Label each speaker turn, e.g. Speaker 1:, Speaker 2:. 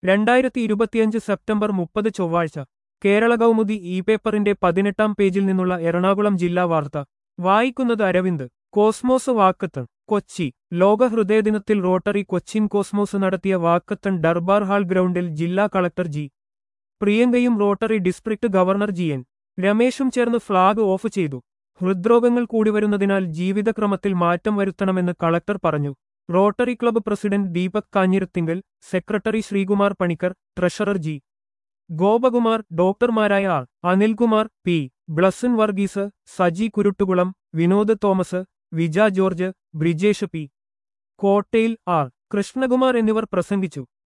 Speaker 1: രണ്ടായിരത്തി ഇരുപത്തിയഞ്ച് സെപ്റ്റംബർ മുപ്പത് ചൊവ്വാഴ്ച കേരള കൗമുദി ഇ പേപ്പറിന്റെ പതിനെട്ടാം പേജിൽ നിന്നുള്ള എറണാകുളം ജില്ലാ വാർത്ത വായിക്കുന്നത് അരവിന്ദ് കോസ്മോസ് വാക്കത്തൺ കൊച്ചി ലോക ഹൃദയദിനത്തിൽ റോട്ടറി കൊച്ചിൻ കോസ്മോസ് നടത്തിയ വാക്കത്തൺ ദർബാർ ഹാൾ ഗ്രൗണ്ടിൽ ജില്ലാ കളക്ടർ ജി പ്രിയങ്കയും Rotary district governor G N രമേശും ചേർന്ന് ഫ്ളാഗ് ഓഫ് ചെയ്തു ഹൃദ്രോഗങ്ങൾ കൂടിവരുന്നതിനാൽ ജീവിതക്രമത്തിൽ മാറ്റം വരുത്തണമെന്ന് കളക്ടർ പറഞ്ഞു Rotary club president Deepak Kanjirathinkal secretary Sreekumar Panicker treasurer G Gopakumar ഡോക്ടർമാരായ R Anilkumar P Blessan Varghese Saji Kuruttukulam Vinod Thomas Vija George Brijesh P Kottayil R Krishnakumar എന്നിവർ പ്രസംഗിച്ചു